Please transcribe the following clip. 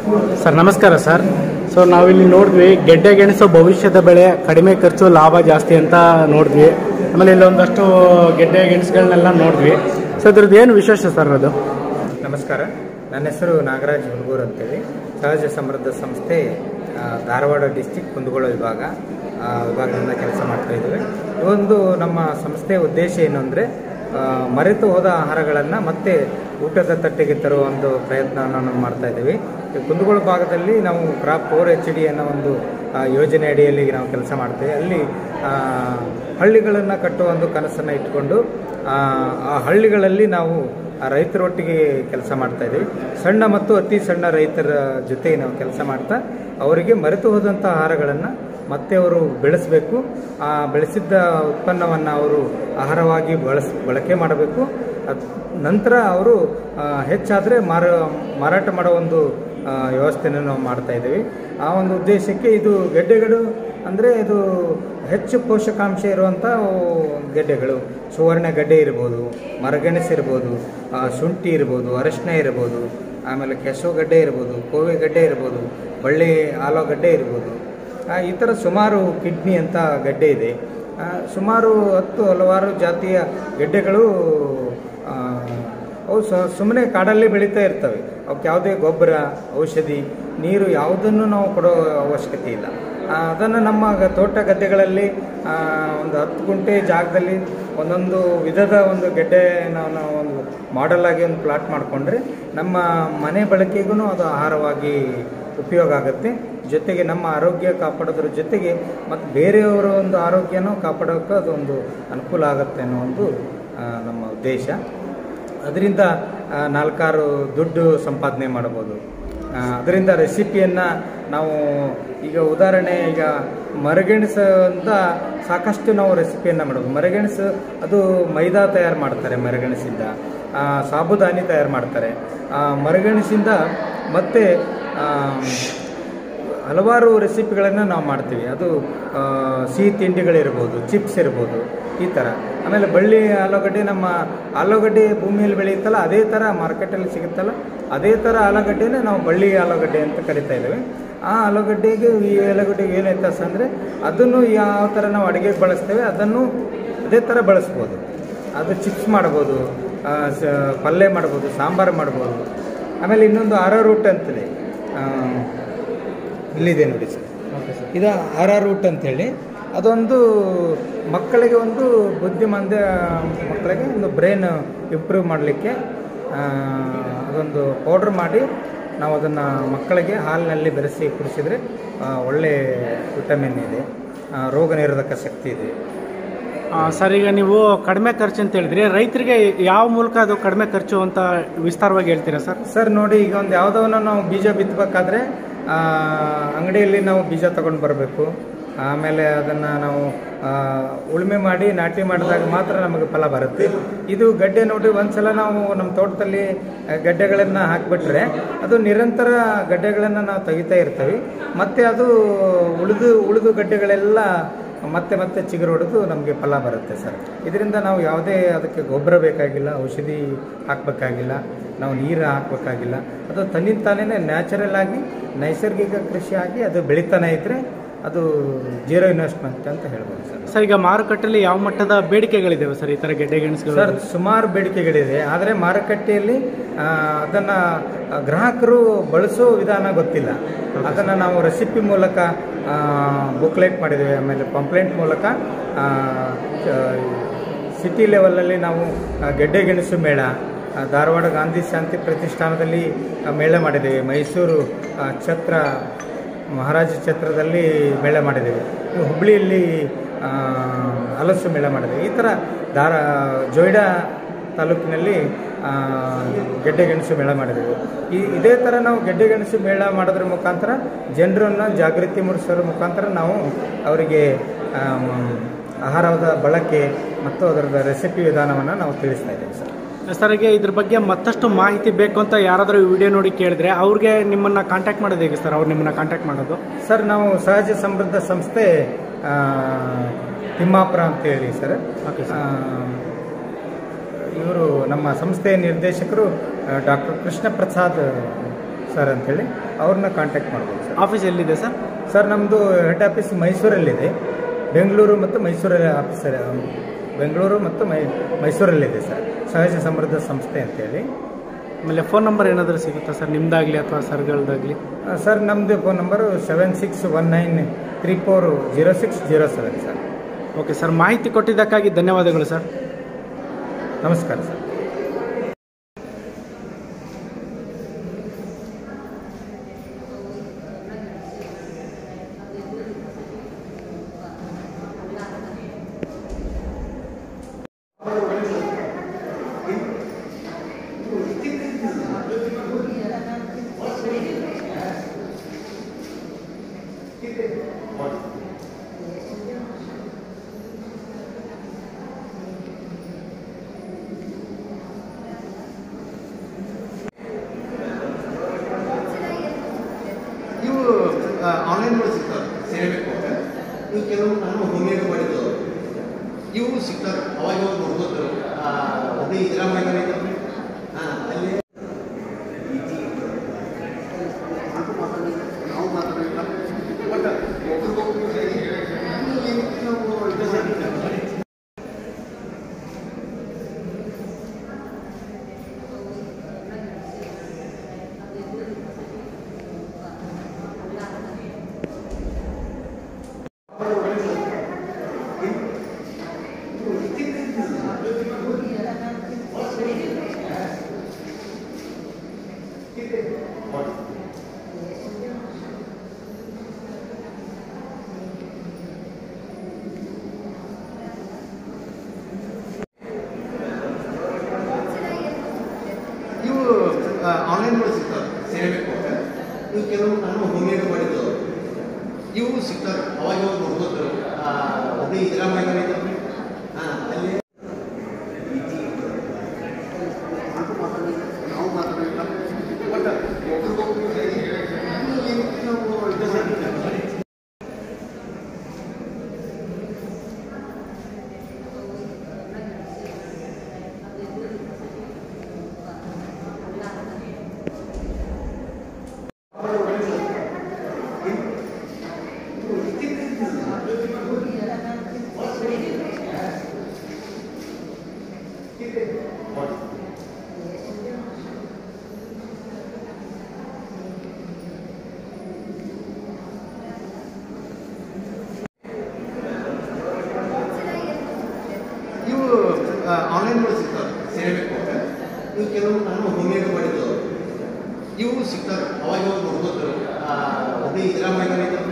Sir ನಮಸ್ಕಾರ sir so ನಾವಿಲ್ಲಿ ನೋಡಿದ್ವಿ ಗೆಡ್ಡೆ ಗೆಣಸು ಭವಿಷ್ಯದ ಬೆಳೆ ಕಡಿಮೆ ಖರ್ಚು ಲಾಭ ಜಾಸ್ತಿ ಅಂತ ನೋಡಿದ್ವಿ ಆಮೇಲೆ ಇಲ್ಲಿ ಒಂದಷ್ಟು ಗೆಡ್ಡೆ ಗೆಣಸುಗಳನ್ನೆಲ್ಲ ನೋಡಿದ್ವಿ ಸೊ ಇದ್ರದ್ದು ಏನು ವಿಶೇಷ ಸರ್ ಅದು ನಮಸ್ಕಾರ ನನ್ನ ಹೆಸರು ನಾಗರಾಜ್ ಹುಡುಗೂರ್ ಅಂತೇಳಿ ಸಹಜ ಸಮೃದ್ಧ ಸಂಸ್ಥೆ ಆ, ಧಾರವಾಡ ಡಿಸ್ಟಿಕ್ ಕುಂದಗೋಳ ವಿಭಾಗ ಆ, ವಿಭಾಗದಿಂದ ಕೆಲಸ ಮಾಡ್ತಾ ಇದ್ದೇವೆ ಈ ಒಂದು ನಮ್ಮ ಸಂಸ್ಥೆಯ ಉದ್ದೇಶ ಏನು ಅಂದರೆ ಮರೆತು ಹೋದ ಆಹಾರಗಳನ್ನು ಮತ್ತೆ ಊಟದ ತಟ್ಟೆಗೆ ತರುವ ಒಂದು ಪ್ರಯತ್ನವನ್ನು ನಾವು ಮಾಡ್ತಾ ಇದ್ದೀವಿ ಈ ಕುಂದಗೋಳ ಭಾಗದಲ್ಲಿ ನಾವು ಕ್ರಾಪ್ ಫೋರ್ ಎಚ್ ಡಿ ಅನ್ನೋ ಒಂದು ಆ, ಯೋಜನೆ ಅಡಿಯಲ್ಲಿ ನಾವು ಕೆಲಸ ಮಾಡ್ತೇವೆ ಅಲ್ಲಿ ಆ, ಹಳ್ಳಿಗಳನ್ನು ಕಟ್ಟುವ ಒಂದು ಕನಸನ್ನು ಇಟ್ಕೊಂಡು ಆ, ಆ ಹಳ್ಳಿಗಳಲ್ಲಿ ನಾವು ಆ ರೈತರೊಟ್ಟಿಗೆ ಕೆಲಸ ಮಾಡ್ತಾ ಇದ್ದೀವಿ ಸಣ್ಣ ಮತ್ತು ಅತಿ ಸಣ್ಣ ರೈತರ ಜೊತೆಗೆ ನಾವು ಕೆಲಸ ಮಾಡ್ತಾ ಅವರಿಗೆ ಮರೆತು ಹೋದಂಥ ಆಹಾರಗಳನ್ನು ಮತ್ತೆ ಅವರು ಬೆಳೆಸಬೇಕು ಆ ಬೆಳೆಸಿದ್ದ ಉತ್ಪನ್ನವನ್ನು ಅವರು ಆಹಾರವಾಗಿ ಬಳಸ್ ಬಳಕೆ ಮಾಡಬೇಕು ಅದ್ ನಂತರ ಅವರು ಹೆಚ್ಚಾದರೆ ಮಾರ ಮಾರಾಟ ಮಾಡೋ ಒಂದು ಆ, ವ್ಯವಸ್ಥೆಯನ್ನು ನಾವು ಮಾಡ್ತಾ ಇದ್ದೀವಿ ಆ ಒಂದು ಉದ್ದೇಶಕ್ಕೆ ಇದು ಗೆಡ್ಡೆಗಳು ಅಂದರೆ ಇದು ಹೆಚ್ಚು ಪೋಷಕಾಂಶ ಇರುವಂಥ ಗೆಡ್ಡೆಗಳು ಸುವರ್ಣ ಗಡ್ಡೆ ಇರ್ಬೋದು ಮರಗೆಣಸು ಇರ್ಬೋದು ಆ, ಶುಂಠಿ ಇರ್ಬೋದು ಅರಶಿನ ಇರ್ಬೋದು ಆಮೇಲೆ ಕೆಶವಗಡ್ಡೆ ಇರ್ಬೋದು ಕೋವೆಗಡ್ಡೆ ಇರ್ಬೋದು ಬಳ್ಳಿ ಆಲೂಗಡ್ಡೆ ಇರ್ಬೋದು ಆ, ಈ ಥರ ಸುಮಾರು ಕಿಡ್ನಿ ಅಂತ ಗಡ್ಡೆ ಇದೆ ಆ, ಸುಮಾರು ಹತ್ತು ಹಲವಾರು ಜಾತಿಯ ಗೆಡ್ಡೆಗಳು ಆ, ಅವು ಸುಮ್ಮನೆ ಕಾಡಲ್ಲಿ ಬೆಳೀತಾ ಇರ್ತವೆ ಅವಕ್ಕೆ ಯಾವುದೇ ಗೊಬ್ಬರ ಔಷಧಿ ನೀರು ಯಾವುದನ್ನು ನಾವು ಕೊಡೋ ಅವಶ್ಯಕತೆ ಇಲ್ಲ ಆ, ಅದನ್ನು ನಮ್ಮ ಗ- ತೋಟ ಗದ್ದೆಗಳಲ್ಲಿ ಆ, ಒಂದು ಹತ್ತು ಗುಂಟೆ ಜಾಗದಲ್ಲಿ ಒಂದೊಂದು ವಿಧದ ಒಂದು ಗೆಡ್ಡೆ ನಾವು ನಾವು ಒಂದು ಮಾಡೆಲ್ ಆಗಿ ಒಂದು ಪ್ಲಾಟ್ ಮಾಡಿಕೊಂಡ್ರೆ ನಮ್ಮ ಮನೆ ಬಳಕೆಗೂ ಅದು ಆಹಾರವಾಗಿ ಉಪಯೋಗ ಆಗುತ್ತೆ ಜೊತೆಗೆ ನಮ್ಮ ಆರೋಗ್ಯ ಕಾಪಾಡೋದ್ರ ಜೊತೆಗೆ ಮತ್ತು ಬೇರೆಯವರ ಒಂದು ಆರೋಗ್ಯನೂ ಕಾಪಾಡೋಕ್ಕೆ ಅದೊಂದು ಅನುಕೂಲ ಆಗುತ್ತೆ ಅನ್ನೋ ಒಂದು ಆ, ನಮ್ಮ ಉದ್ದೇಶ ಅದರಿಂದ ಆ, ನಾಲ್ಕಾರು ದುಡ್ಡು ಸಂಪಾದನೆ ಮಾಡ್ಬೋದು ಆ, ಅದರಿಂದ ರೆಸಿಪಿಯನ್ನು ನಾವು ಈಗ ಉದಾಹರಣೆ ಈಗ ಮರಗೆಣಸು ಅಂತ ಸಾಕಷ್ಟು ನಾವು ರೆಸಿಪಿಯನ್ನು ಮಾಡ್ಬೋದು ಮರಗೆಣಸು ಅದು ಮೈದಾ ತಯಾರು ಮಾಡ್ತಾರೆ ಮರಗೆಣಸಿಂದ ಆ, ಸಾಬುದಾನಿ ತಯಾರು ಮಾಡ್ತಾರೆ ಆ, ಮರಗೆಣಸಿಂದ ಮತ್ತೆ ಆ, ಹಲವಾರು ರೆಸಿಪಿಗಳನ್ನು ನಾವು ಮಾಡ್ತೀವಿ ಅದು ಆ, ಸಿಹಿ ತಿಂಡಿಗಳಿರ್ಬೋದು ಚಿಪ್ಸ್ ಇರ್ಬೋದು ಈ ಥರ ಆಮೇಲೆ ಬಳ್ಳಿ ಆಲೂಗಡ್ಡೆ ನಮ್ಮ ಆಲೂಗಡ್ಡೆ ಭೂಮಿಯಲ್ಲಿ ಬೆಳೆಯುತ್ತಲ್ಲ ಅದೇ ಥರ ಮಾರ್ಕೆಟಲ್ಲಿ ಸಿಗುತ್ತಲ್ಲ ಅದೇ ಥರ ಆಲೂಗಡ್ಡೆನೇ ನಾವು ಬಳ್ಳಿ ಆಲೂಗಡ್ಡೆ ಅಂತ ಕರಿತಾ ಇದ್ದೇವೆ ಆ ಆಲೂಗಡ್ಡೆಗೆ ಈ ಆಲೂಗಡ್ಡೆಗೆ ಏನು ವ್ಯತ್ಯಾಸ ಅಂದರೆ ಅದನ್ನು ಯಾವ ಥರ ನಾವು ಅಡುಗೆಗೆ ಬಳಸ್ತೇವೆ ಅದನ್ನು ಅದೇ ಥರ ಬಳಸ್ಬೋದು ಅದು ಚಿಪ್ಸ್ ಮಾಡ್ಬೋದು ಆ, ಸ- ಪಲ್ಯ ಮಾಡ್ಬೋದು ಸಾಂಬಾರು ಮಾಡ್ಬೋದು ಆಮೇಲೆ ಇನ್ನೊಂದು ಆರೋ ರೂಟ್ ಅಂತಿದೆ ಆ, ಇಲ್ಲಿದೆ ನೋಡಿ ಸರ್ ಇದು ಆರ್ ಆರ್ ರೂಟ್ ಅಂತೇಳಿ ಅದೊಂದು ಮಕ್ಕಳಿಗೆ ಒಂದು ಬುದ್ಧಿಮಾಂದ್ಯ ಮಕ್ಕಳಿಗೆ ಒಂದು ಬ್ರೈನ್ ಇಂಪ್ರೂವ್ ಮಾಡಲಿಕ್ಕೆ ಅದೊಂದು ಪೌಡ್ರ್ ಮಾಡಿ ನಾವು ಅದನ್ನು ಮಕ್ಕಳಿಗೆ ಹಾಲಿನಲ್ಲಿ ಬೆರೆಸಿ ಕುಡಿಸಿದರೆ ಆ, ಒಳ್ಳೆ ವಿಟಮಿನ್ ಇದೆ ಆ, ರೋಗ ನಿರೋಧಕ ಶಕ್ತಿ ಇದೆ ಆ, ಸರ್ ಈಗ ನೀವು ಕಡಿಮೆ ಖರ್ಚು ಅಂತ ಹೇಳಿದ್ರಿ ರೈತರಿಗೆ ಯಾವ ಮೂಲಕ ಅದು ಕಡಿಮೆ ಖರ್ಚು ಅಂತ ವಿಸ್ತಾರವಾಗಿ ಹೇಳ್ತೀರಾ ಸರ್ ಸರ್ ನೋಡಿ ಈಗ ಒಂದು ಯಾವುದವನ್ನ ನಾವು ಬೀಜ ಬಿತ್ತಬೇಕಾದ್ರೆ ಆ, ಅಂಗಡಿಯಲ್ಲಿ ನಾವು ಬೀಜ ತಗೊಂಡು ಬರಬೇಕು ಆಮೇಲೆ ಅದನ್ನು ನಾವು ಆ, ಉಳುಮೆ ಮಾಡಿ ನಾಟಿ ಮಾಡಿದಾಗ ಮಾತ್ರ ನಮಗೆ ಫಲ ಬರುತ್ತೆ ಇದು ಗಡ್ಡೆ ನೋಡಿ ಒಂದ್ಸಲ ನಾವು ನಮ್ಮ ತೋಟದಲ್ಲಿ ಆ, ಗಡ್ಡೆಗಳನ್ನು ಹಾಕಿಬಿಟ್ರೆ ಅದು ನಿರಂತರ ಗಡ್ಡೆಗಳನ್ನು ನಾವು ತೆಗಿತಾ ಇರ್ತೀವಿ ಮತ್ತು ಅದು ಉಳಿದು ಉಳಿದು ಗಡ್ಡೆಗಳೆಲ್ಲ ಮತ್ತೆ ಮತ್ತೆ ಚಿಗುರು ಹೊಡೆದು ನಮಗೆ ಫಲ ಬರುತ್ತೆ ಸರ್ ಇದರಿಂದ ನಾವು ಯಾವುದೇ ಅದಕ್ಕೆ ಗೊಬ್ಬರ ಬೇಕಾಗಿಲ್ಲ ಔಷಧಿ ಹಾಕಬೇಕಾಗಿಲ್ಲ ನಾವು ನೀರು ಹಾಕಬೇಕಾಗಿಲ್ಲ ಅದು ತನ್ನಿಂದ ತಾನೇ ನ್ಯಾಚುರಲ್ ಆಗಿ ನೈಸರ್ಗಿಕ ಕೃಷಿ ಆಗಿ ಅದು ಬೆಳೀತಾನೆ ಇದ್ದರೆ ಅದು ಜೀರೋ ಇನ್ವೆಸ್ಟ್ಮೆಂಟ್ ಅಂತ ಹೇಳ್ಬೋದು ಸರ್ ಸರ್ ಈಗ ಮಾರುಕಟ್ಟೆಯಲ್ಲಿ ಯಾವ ಮಟ್ಟದ ಬೇಡಿಕೆಗಳಿದ್ದಾವೆ ಸರ್ ಈ ಥರ ಗೆಡ್ಡೆ ಗೆಣಸುಗಳು ಸರ್ ಸುಮಾರು ಬೇಡಿಕೆಗಳಿದೆ ಆದರೆ ಮಾರುಕಟ್ಟೆಯಲ್ಲಿ ಆ, ಅದನ್ನ ಗ್ರಾಹಕರು ಬಳಸೋ ವಿಧಾನ ಗೊತ್ತಿಲ್ಲ ಅದನ್ನು ನಾವು ರೆಸಿಪಿ ಮೂಲಕ ಬುಕ್ಲೆಟ್ ಮಾಡಿದ್ದೇವೆ ಆಮೇಲೆ ಪಂಪ್ಲೆಂಟ್ ಮೂಲಕ ಆ, ಆ, ಸಿಟಿ ಲೆವೆಲಲ್ಲಿ ನಾವು ಆ, ಗೆಡ್ಡೆ ಗೆಣಸು ಮೇಳ ಆ, ಧಾರವಾಡ ಗಾಂಧಿ ಶಾಂತಿ ಪ್ರತಿಷ್ಠಾನದಲ್ಲಿ ಆ, ಮೇಳ ಮಾಡಿದ್ದೇವೆ ಮೈಸೂರು ಆ, ಛತ್ರ ಮಹಾರಾಜ ಛತ್ರದಲ್ಲಿ ಮೇಳ ಮಾಡಿದ್ದೇವೆ ಇನ್ನು ಹುಬ್ಬಳ್ಳಿಯಲ್ಲಿ ಆ, ಹಲಸು ಮೇಳ ಮಾಡಿದ್ದೇವೆ ಈ ಥರ ಧಾರ ಜೋಯ್ಡಾ ತಾಲೂಕಿನಲ್ಲಿ ಆ, ಗೆಡ್ಡೆ ಗೆಣಸು ಮೇಳ ಮಾಡಿದ್ದೇವೆ ಈ ಇದೇ ಥರ ನಾವು ಗೆಡ್ಡೆ ಗೆಣಸು ಮೇಳ ಮಾಡೋದ್ರ ಮುಖಾಂತರ ಜನರನ್ನು ಜಾಗೃತಿ ಮೂಡಿಸೋದ್ರ ಮುಖಾಂತರ ನಾವು ಅವರಿಗೆ ಆಮ್, ಆಹಾರದ ಬಳಕೆ ಮತ್ತು ಅದರದ ರೆಸಿಪಿ ವಿಧಾನವನ್ನು ನಾವು ತಿಳಿಸ್ತಾ ಇದ್ದೇವೆ ಸರ್ ಸರ್ ಈಗ ಇದ್ರ ಬಗ್ಗೆ ಮತ್ತಷ್ಟು ಮಾಹಿತಿ ಬೇಕು ಅಂತ ಯಾರಾದರೂ ವಿಡಿಯೋ ನೋಡಿ ಕೇಳಿದ್ರೆ ಅವ್ರಿಗೆ ನಿಮ್ಮನ್ನ ಕಾಂಟ್ಯಾಕ್ಟ್ ಮಾಡೋದು ಹೇಗೆ ಸರ್ ಅವ್ರು ನಿಮ್ಮನ್ನ ಕಾಂಟ್ಯಾಕ್ಟ್ ಮಾಡೋದು ಸರ್ ನಾವು ಸಹಜ ಸಮೃದ್ಧ ಸಂಸ್ಥೆ ಆ, ತಿಮ್ಮಾಪುರ ಅಂತೇಳಿ ಸರ್ ಓಕೆ ಸರ್ ಇವರು ನಮ್ಮ ಸಂಸ್ಥೆಯ ನಿರ್ದೇಶಕರು ಡಾಕ್ಟರ್ ಕೃಷ್ಣ ಪ್ರಸಾದ್ ಸರ್ ಅಂತೇಳಿ ಅವ್ರನ್ನ ಕಾಂಟ್ಯಾಕ್ಟ್ ಮಾಡ್ಬೋದು ಸರ್ ಆಫೀಸ್ ಎಲ್ಲಿದೆ ಸರ್ ಸರ್ ನಮ್ಮದು ಹೆಡ್ ಆಫೀಸ್ ಮೈಸೂರಲ್ಲಿದೆ ಬೆಂಗಳೂರು ಮತ್ತು ಮೈಸೂರಲ್ಲಿ ಆಫೀಸ್ ಬೆಂಗಳೂರು ಮತ್ತು ಮೈ ಮೈಸೂರಲ್ಲಿದೆ ಸರ್ ಸಹಜ ಸಮೃದ್ಧ ಸಂಸ್ಥೆ ಅಂತೇಳಿ ಆಮೇಲೆ ಫೋನ್ ನಂಬರ್ ಏನಾದರೂ ಸಿಗುತ್ತಾ ಸರ್ ನಿಮ್ದಾಗಲಿ ಅಥವಾ ಸರ್ಗಳದಾಗಲಿ ಆ, ಸರ್ ನಮ್ಮದು phone number seven six one nine three four zero six zero seven sir okay sir ಮಾಹಿತಿ ಕೊಟ್ಟಿದ್ದಕ್ಕಾಗಿ ಧನ್ಯವಾದಗಳು ಸರ್ ನಮಸ್ಕಾರ ಸರ್ ಇವು ಆನ್ಲೈನ್ ಮಾಡಿ ಸಿಗ್ತಾರೆ ಸೇರಬೇಕು ಅಂತ ಇವು ಕೆಲವು ನಾನು ಹೋಮ್ಮೇಡ್ ಮಾಡಿದ್ದು ಇವು ಸಿಗ್ತಾರೆ ಅವಾಗ ಇವಾಗ ನೋಡ್ಬೋದು ಅದೇ ಇದರ ಮೈದಾನ ಐತಲ್ರಿ ಹಾಂ ಅಲ್ಲಿ ನಾವು ಮಾತಾಡಿಲ್ಲ ಬಟ್ ಒಬ್ರಿಗೊಬ್ರು ಹೇಗೆ ನಾವು ಇದು ಮಾಡ್ತೀವಿ. ಇವು ಆನ್ಲೈನ್ ಮಾಡಿ ಸಿಗ್ತಾರೆ ಸೇರಬೇಕು ಅಂತ ಇವು ಕೆಲವು ನಾನು ಹೋಮ್ಮೇಡ್ ಮಾಡಿದ್ದು ಇವು ಸಿಗ್ತಾರೆ ಅವಾಗ ಇವಾಗ ನೋಡ್ಬೋದು ಅದೇ ಇದರ ಮೈದಾನ ಐತಲ್ರಿ ಹಾಂ ಅಲ್ಲಿ ನಾವು ಮಾತಾಡಿಲ್ಲ ಬಟ್ ಒಬ್ರಿಗೊಬ್ರು ಹೇಗೆ ನಾವು ಇದು ಮಾಡ್ತೀವಿ. ಇವು ಆನ್ಲೈನ್ ಮಾಡಿ ಸಿಗ್ತಾರೆ ಸೇರಬೇಕು ಅಂತ ಇವು ಕೆಲವು ನಾನು ಹೋಮ್ಮೇಡ್ ಮಾಡಿದ್ದು ಇವು ಸಿಗ್ತಾರೆ ಅವಾಗ ಇವಾಗ ನೋಡ್ಬೋದು ಅದೇ ಇದರ ಮೈದಾನ ಐತಲ್ರಿ